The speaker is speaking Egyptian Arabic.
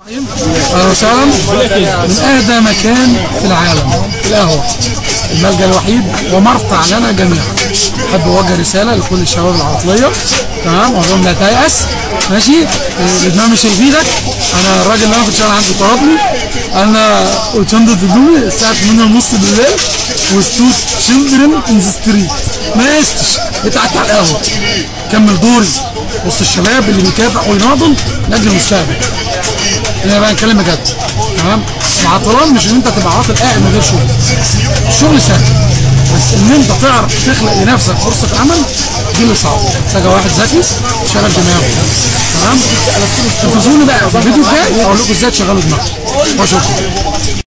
اهلا وسهلا من اهدى مكان في العالم القهوه الملجا الوحيد ومرتع لنا جميعا احب اوجه رساله لكل الشباب العطليه تمام اقول لهم لا تيأس ماشي الادمان مش هيفيدك انا الراجل اللي انا كنت شغال عنده طردني انا اوتشاندو تدومي الساعه 8 ونص بالليل وستوت شيلدرن ان ذا ستريت ما قستش بتاعت على القهوه كمل دوري وسط الشباب اللي بيكافح ويناضل لاجل المستقبل انا بقى نتكلم بجد تمام العطلان مش ان انت تبقى عاطل قاعد من غير شغل الشغل سهل بس ان انت تعرف تخلق لنفسك فرصه عمل دي اللي صعب محتاجه واحد ذكي شغل دماغه تمام انتظروني بقى في الفيديو الجاي اقول لكم ازاي تشغلوا دماغكم وشكرا